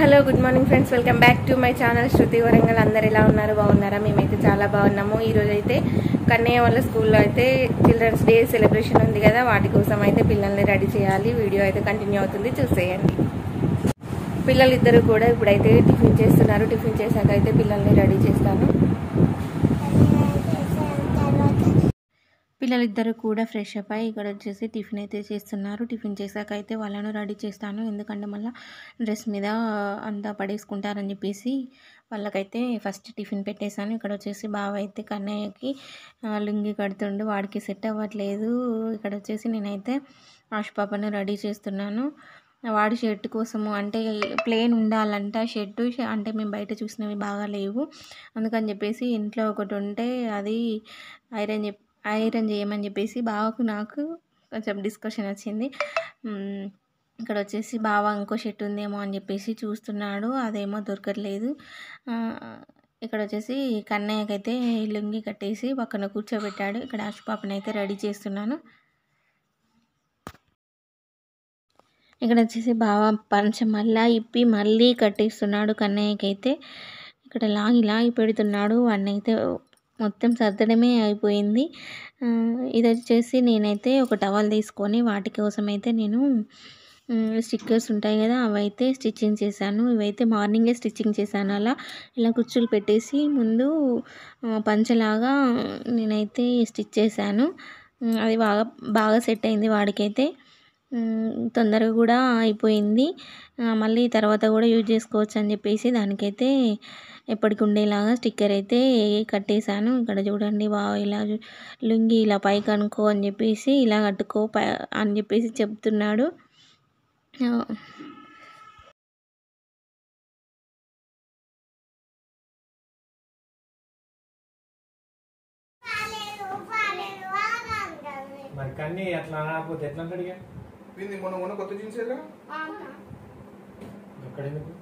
Hello good morning friends welcome back to my channel Shruti Warangal అందరు ఎలా ఉన్నారు బాగున్నారా మేమైతే చాలా బాగున్నాము ఈరోజు అయితే కన్నయ్య వాళ్ళ స్కూల్లో అయితే చిల్డ్రన్స్ డే సెలబ్రేషన్ ఉంది కదా వాటి కోసం అయితే పిల్లల్ని రెడీ చేయాలి వీడియో అయితే కంటిన్యూ అవుతుంది చూసేయండి పిల్లలు ఇద్దరు కూడా ఇప్పుడైతే టిఫిన్ చేస్తున్నారు టిఫిన్ చేశాక అయితే పిల్లల్ని రెడీ చేస్తాను పిల్లలిద్దరు కూడా ఫ్రెష్ అప్ అయ్యి ఇక్కడ వచ్చేసి టిఫిన్ అయితే చేస్తున్నారు టిఫిన్ చేశాక అయితే వాళ్ళను రెడీ చేస్తాను ఎందుకంటే మళ్ళీ డ్రెస్ మీద అంతా పడేసుకుంటారని చెప్పేసి వాళ్ళకైతే ఫస్ట్ టిఫిన్ పెట్టేశాను ఇక్కడ వచ్చేసి బావ అయితే కన్నయ్యకి ఆ, లుంగి కడుతుండు వాడికి సెట్ అవ్వట్లేదు ఇక్కడ వచ్చేసి నేనైతే ఆశ పాపను రెడీ చేస్తున్నాను వాడి షర్ట్ కోసము అంటే ప్లేన్ ఉండాలంట షర్టు అంటే మేము బయట చూసినవి బాగా లేవు అందుకని చెప్పేసి ఇంట్లో ఒకటి ఉంటే అది ఐరన్ చెప్ ఐరన్ చేయమని చెప్పేసి బావకు నాకు కొంచెం డిస్కషన్ వచ్చింది మ్మ్. ఇక్కడ వచ్చేసి బావ ఇంకో షర్ట్ ఉందేమో అని చెప్పేసి చూస్తున్నాడు అదేమో దొరకట్లేదు ఆ, ఇక్కడ వచ్చేసి కన్నయ్యకైతే లుంగి కట్టేసి పక్కన కూర్చోబెట్టాడు ఇక్కడ ఆశుపాపని అయితే రెడీ చేస్తున్నాను ఇక్కడ వచ్చేసి బావ పంచ మళ్ళా ఇప్పి మళ్ళీ కట్టేస్తున్నాడు కన్నయ్యకైతే ఇక్కడ లాగి లాగి పెడుతున్నాడు వాడినైతే మొత్తం సర్దడమే అయిపోయింది ఆ, ఇది వచ్చేసి నేనైతే ఒక టవల్ తీసుకొని వాటి కోసం అయితే నేను స్టిక్కర్స్ ఉంటాయి కదా అవైతే స్టిచ్చింగ్ చేశాను ఇవైతే మార్నింగే స్టిచ్చింగ్ చేశాను అలా ఇలా కుచ్చులు పెట్టేసి ముందు ఆ, పంచలాగా నేనైతే స్టిచ్ చేశాను ఉమ్, అది బాగా బాగా సెట్ అయింది వాడికైతే ఉమ్, తొందరగా కూడా అయిపోయింది ఆ, మళ్ళీ తర్వాత కూడా యూజ్ చేసుకోవచ్చు అని చెప్పేసి దానికైతే ఎప్పటికి ఉండేలాగా స్టిక్కర్ అయితే కట్టేశాను ఇక్కడ చూడండి బాగా ఇలా చూ- లుంగి ఇలా పైకి అనుకో అని చెప్పేసి ఇలా కట్టుకో పై అని చెప్పేసి చెప్తున్నాడు ఆ, మరి కన్నీ అట్లా అనకపోతే ఎట్లా అంటాడు ఇక వీంది మొన్న మొన్న కొత్త జీన్స్ ఏదిరా అక్కడ ఎందుకు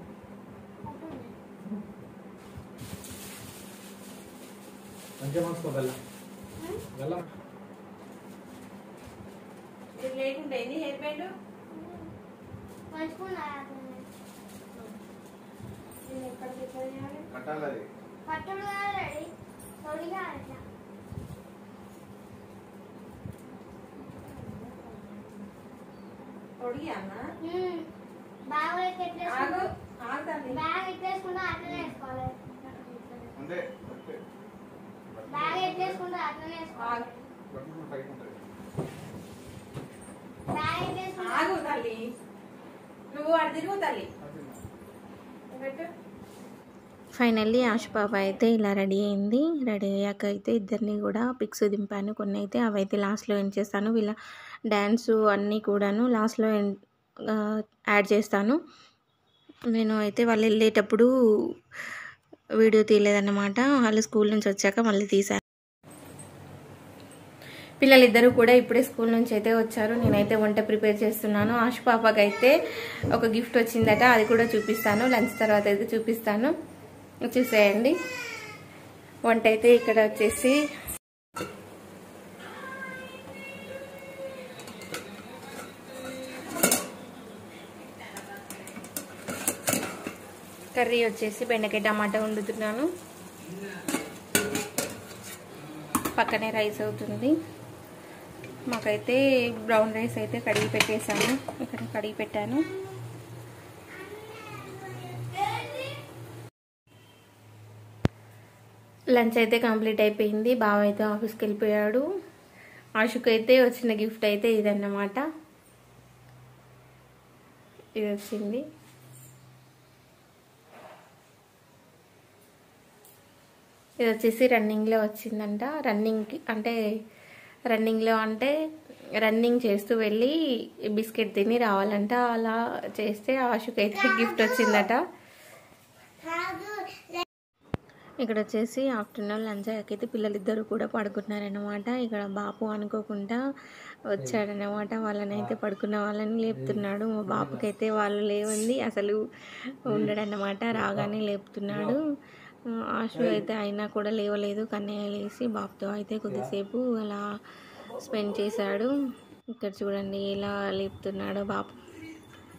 మంచిగా మనసుకో వెళ్ళ వెళ్ళ కట్టాలి అది అంతే అంతే బట్టలు టైట్ ఉంటుంది ఆగు తల్లి నువ్వు అటు తిరుగు తల్లి ఫైనల్లీ ఆశుపాప అయితే ఇలా రెడీ అయింది రెడీ అయ్యాక అయితే ఇద్దరిని కూడా పిక్స్ దింపాను కొన్ని అయితే అవైతే లాస్ట్లో ఎండ్ చేస్తాను వీళ్ళ డ్యాన్స్ అన్నీ కూడాను లాస్ట్లో ఎండ్ యాడ్ చేస్తాను నేను అయితే వాళ్ళు వెళ్ళేటప్పుడు వీడియో తీయలేదన్నమాట వాళ్ళు స్కూల్ నుంచి వచ్చాక మళ్ళీ తీశాను పిల్లలిద్దరూ కూడా ఇప్పుడే స్కూల్ నుంచి అయితే వచ్చారు నేనైతే వంట ప్రిపేర్ చేస్తున్నాను ఆశు పాపకి అయితే ఒక గిఫ్ట్ వచ్చిందట అది కూడా చూపిస్తాను లంచ్ తర్వాత అయితే చూపిస్తాను చూసేయండి వంట అయితే ఇక్కడ వచ్చేసి కర్రీ వచ్చేసి బెండకాయ టమాటా వండుతున్నాను పక్కనే రైస్ అవుతుంది మాకైతే బ్రౌన్ రైస్ అయితే కడిగి పెట్టేశాను ఇక్కడ కడిగి పెట్టాను లంచ్ అయితే కంప్లీట్ అయిపోయింది బావ అయితే ఆఫీస్కి వెళ్ళిపోయాడు ఆశుకు అయితే వచ్చిన గిఫ్ట్ అయితే ఇదన్నమాట ఇది వచ్చింది ఇది వచ్చేసి రన్నింగ్లో వచ్చిందంట రన్నింగ్కి అంటే రన్నింగ్లో అంటే రన్నింగ్ చేస్తూ వెళ్ళి బిస్కెట్ తిని రావాలంట అలా చేస్తే ఆశుకైతే గిఫ్ట్ వచ్చిందట ఇక్కడ వచ్చేసి ఆఫ్టర్నూన్ లంచ్ అయ్యాకైతే పిల్లలిద్దరూ కూడా పడుకుంటున్నారనమాట ఇక్కడ బాపు అనుకోకుండా వచ్చాడనమాట వాళ్ళని అయితే పడుకున్న వాళ్ళని లేపుతున్నాడు మా బాపుకైతే వాళ్ళు లేవుంది అసలు ఉండడన్నమాట రాగానే లేపుతున్నాడు ఆ, ఆశు అయితే అయినా కూడా లేవలేదు కన్నయ్య లేచి బాపుతో అయితే కొద్దిసేపు అలా స్పెండ్ చేశాడు ఇక్కడ చూడండి ఎలా లేపుతున్నాడో బాపు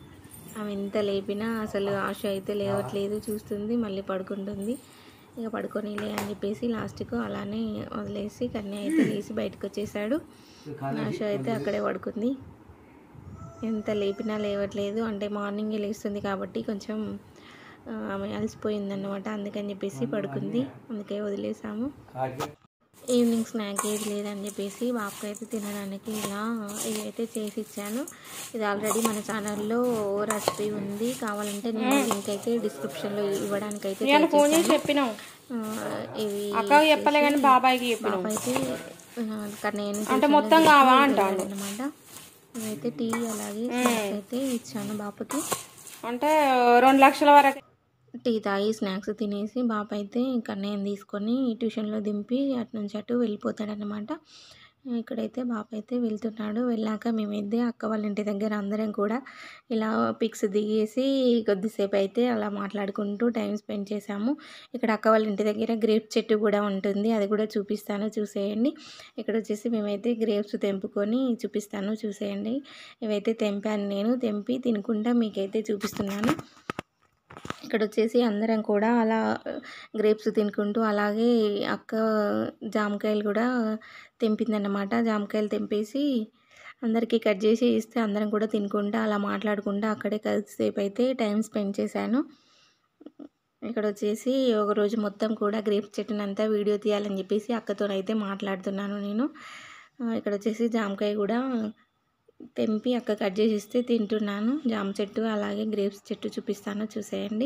ఆమె ఎంత లేపినా అసలు ఆశ అయితే లేవట్లేదు చూస్తుంది మళ్ళీ పడుకుంటుంది ఇక పడుకొని లే అని చెప్పేసి లాస్ట్కు అలానే వదిలేసి కన్య అయితే లేచి బయటకు వచ్చేసాడు ఆశ అయితే అక్కడే పడుకుంది ఎంత లేపినా లేవట్లేదు అంటే మార్నింగే లేస్తుంది కాబట్టి కొంచెం ఆ, ఆమె అలసిపోయిందన్నమాట అందుకని చెప్పేసి పడుకుంది అందుకే వదిలేసాము ఈవినింగ్ స్నాక్ ఏది లేదని చెప్పేసి బాబుకి అయితే తినడానికి ఇలా ఇదైతే చేసి ఇచ్చాను ఇది ఆల్రెడీ మన ఛానల్లో రెసిపీ ఉంది కావాలంటే నేను లింక్ అయితే డిస్క్రిప్షన్లో ఇవ్వడానికి అయితే నేను ఫోన్ చేసి చేసేసాను. చెప్పినాం ఆ, ఇవి అక్కకి చెప్పలే కానీ బాబాయ్కి చెప్పినాం బాబు అయితే నేను అంటే మొత్తం కావా అంటాడు అనమాట ఇవైతే టీ అలాగే స్నాక్స్ అయితే ఇచ్చాను బాబుకి అంటే రెండు లక్షల వరకు టీ తాగి స్నాక్స్ తినేసి బాబు అయితే కన్నయ్యని తీసుకొని ట్యూషన్లో దింపి అటు నుంచి అటు వెళ్ళిపోతాడనమాట ఇక్కడైతే బాబు అయితే వెళ్తున్నాడు వెళ్ళాక మేమైతే అక్క వాళ్ళ ఇంటి దగ్గర అందరం కూడా ఇలా పిక్స్ దిగేసి కొద్దిసేపు అయితే అలా మాట్లాడుకుంటూ టైం స్పెండ్ చేసాము ఇక్కడ అక్క వాళ్ళ ఇంటి దగ్గర గ్రేప్ చెట్టు కూడా ఉంటుంది అది కూడా చూపిస్తాను చూసేయండి ఇక్కడ వచ్చేసి మేమైతే గ్రేప్స్ తెంపుకొని చూపిస్తాను చూసేయండి ఇవైతే తెంపాను నేను తెంపి తినుకుంటా మీకైతే చూపిస్తున్నాను ఇక్కడ వచ్చేసి అందరం కూడా అలా గ్రేప్స్ తినుకుంటూ అలాగే అక్క జామకాయలు కూడా తెంపిందన్నమాట జామకాయలు తెంపేసి అందరికీ కట్ చేసి ఇస్తే అందరం కూడా తినుకుంటా అలా మాట్లాడుకుంటా అక్కడే కొద్దిసేపు అయితే టైం స్పెండ్ చేశాను ఇక్కడ వచ్చేసి ఒక రోజు మొత్తం కూడా గ్రేప్స్ చెట్టునంతా వీడియో తీయాలని చెప్పేసి అక్కతోనైతే మాట్లాడుతున్నాను నేను ఆ, ఇక్కడ వచ్చేసి జామకాయ కూడా తెంపి అక్క కట్ చేసి ఇస్తే తింటున్నాను జామ చెట్టు అలాగే గ్రేప్స్ చెట్టు చూపిస్తాను చూసేయండి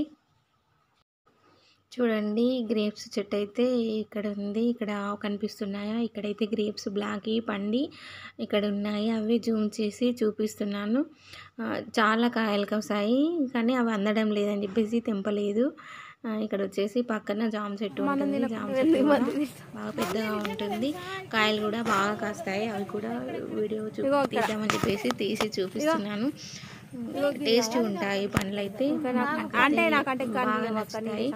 చూడండి గ్రేప్స్ చెట్టు అయితే ఇక్కడ ఉంది ఇక్కడ కనిపిస్తున్నాయా ఇక్కడైతే గ్రేప్స్ బ్లాక్ పండి ఇక్కడ ఉన్నాయి అవి జూమ్ చేసి చూపిస్తున్నాను ఆ, చాలా కాయలు కాసాయి కానీ అవి అందడం లేదని చెప్పేసి తెంపలేదు ఆ, ఇక్కడ వచ్చేసి పక్కన జామ చెట్టు ఉంటుంది జామ చెట్టు కూడా బాగా పెద్దగా ఉంటుంది కాయలు కూడా బాగా కాస్తాయి అవి కూడా వీడియో చూ తీద్దామని చెప్పేసి తీసి చూపిస్తున్నాను టేస్ట్ ఉంటాయి పండ్లు అయితే అంటే నాకంటే బాగా నచ్చుతాయి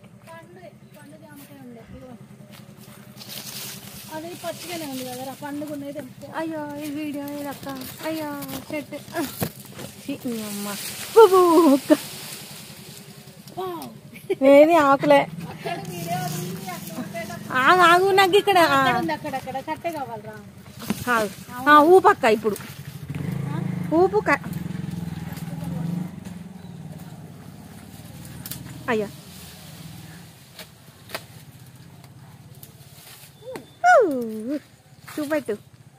అది పచ్చిగానే ఉంది కదా పండుగ ఉన్నది అయ్యో ఈ వీడియో ఇదక్క అయ్యో చెట్టు ఛీ, ఈ అమ్మ ఏది ఆకులే ఆగు ఆగు నాకు ఇక్కడ ఆ, అక్కడక్కడ కట్టే కావాలరా ఆగు. ఆ, ఊపక్క ఇప్పుడు ఊపు క- అయ్యా చూపెట్టు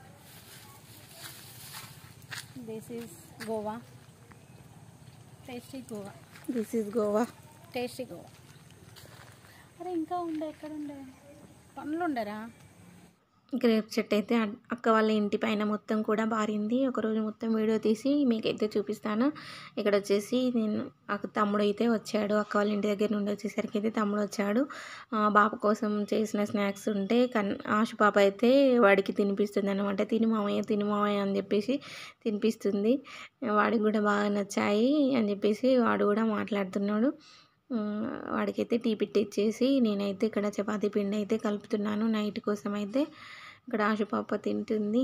this is guava tasty guava this is guava tasty guava అరే ఇంకా ఉండే ఎక్కడ ఉండే పండ్లు ఉండరా గ్రేప్ చెట్టు అయితే అ- అక్క వాళ్ళ ఇంటి పైన మొత్తం కూడా బారింది ఒకరోజు మొత్తం వీడియో తీసి మీకైతే చూపిస్తాను ఇక్కడ వచ్చేసి నేను అక్క తమ్ముడు అయితే వచ్చాడు అక్క వాళ్ళ ఇంటి దగ్గర నుండి వచ్చేసరికి అయితే తమ్ముడు వచ్చాడు ఆ, బాబు కోసం చేసిన స్నాక్స్ ఉంటే కన్ ఆశు పాప అయితే వాడికి తినిపిస్తుంది అనమాట తిని మామయ్య తిని మామయ్య అని చెప్పేసి తినిపిస్తుంది వాడికి కూడా బాగా నచ్చాయి అని చెప్పేసి వాడు కూడా మాట్లాడుతున్నాడు ఉమ్, వాడికైతే టీ పెట్టి ఇచ్చేసి నేనైతే ఇక్కడ చపాతీ పిండి అయితే కలుపుతున్నాను నైట్ కోసం అయితే ఇక్కడ ఆశుపాప తింటుంది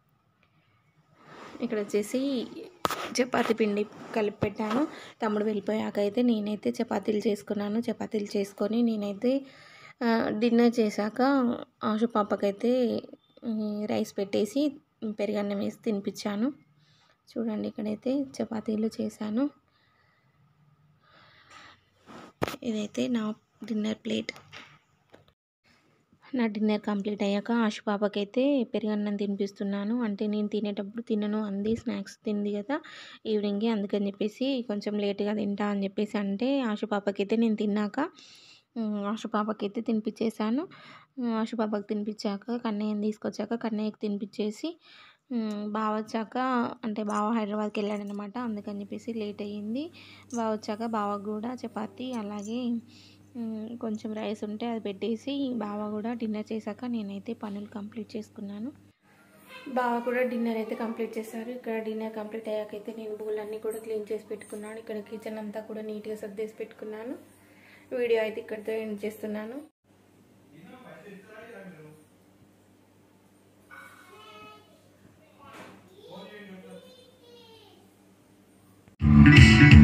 ఇక్కడ వచ్చేసి చపాతీ పిండి కలిపి పెట్టాను తమ్ముడు వెళ్ళిపోయాక అయితే నేనైతే చపాతీలు చేసుకున్నాను చపాతీలు చేసుకొని నేనైతే ఆ, డిన్నర్ చేశాక ఆశు పాపకైతే ఉమ్, రైస్ పెట్టేసి పెరుగన్నం వేసి తినిపించాను చూడండి ఇక్కడైతే చపాతీలు చేశాను ఇదైతే నా డిన్నర్ ప్లేట్ నా డిన్నర్ కంప్లీట్ అయ్యాక ఆశు పాపకైతే పెరుగన్నం తినిపిస్తున్నాను అంటే నేను తినేటప్పుడు తినను అంది స్నాక్స్ తింది కదా ఈవినింగే అందుకని చెప్పేసి కొంచెం లేట్గా తింటా అని చెప్పేసి అంటే ఆశు పాపకైతే నేను తిన్నాక ఉమ్, ఆశు పాపకైతే తినిపించేశాను ఉమ్, ఆశు పాపకి తినిపించాక కన్నయ్యని తీసుకొచ్చాక కన్నయ్యకి తినిపించేసి ఉమ్, బావ వచ్చాక అంటే బావ హైదరాబాద్కి వెళ్ళాడనమాట అందుకని చెప్పేసి లేట్ అయ్యింది బావ వచ్చాక బావకు కూడా చపాతి అలాగే ఉమ్, కొంచెం రైస్ ఉంటే అది పెట్టేసి బావ కూడా డిన్నర్ చేశాక నేనైతే పనులు కంప్లీట్ చేసుకున్నాను బావ కూడా డిన్నర్ అయితే కంప్లీట్ చేశారు ఇక్కడ డిన్నర్ కంప్లీట్ అయ్యాక అయితే నేను బౌలన్నీ కూడా క్లీన్ చేసి పెట్టుకున్నాను ఇక్కడ కిచెన్ అంతా కూడా నీట్గా సర్దేసి పెట్టుకున్నాను వీడియో అయితే ఇక్కడితో ఎండ్ చేస్తున్నాను Thank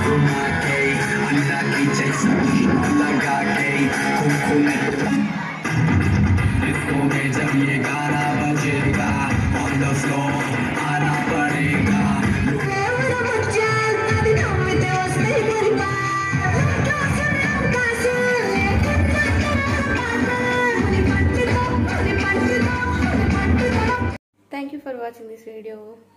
thank you for watching this video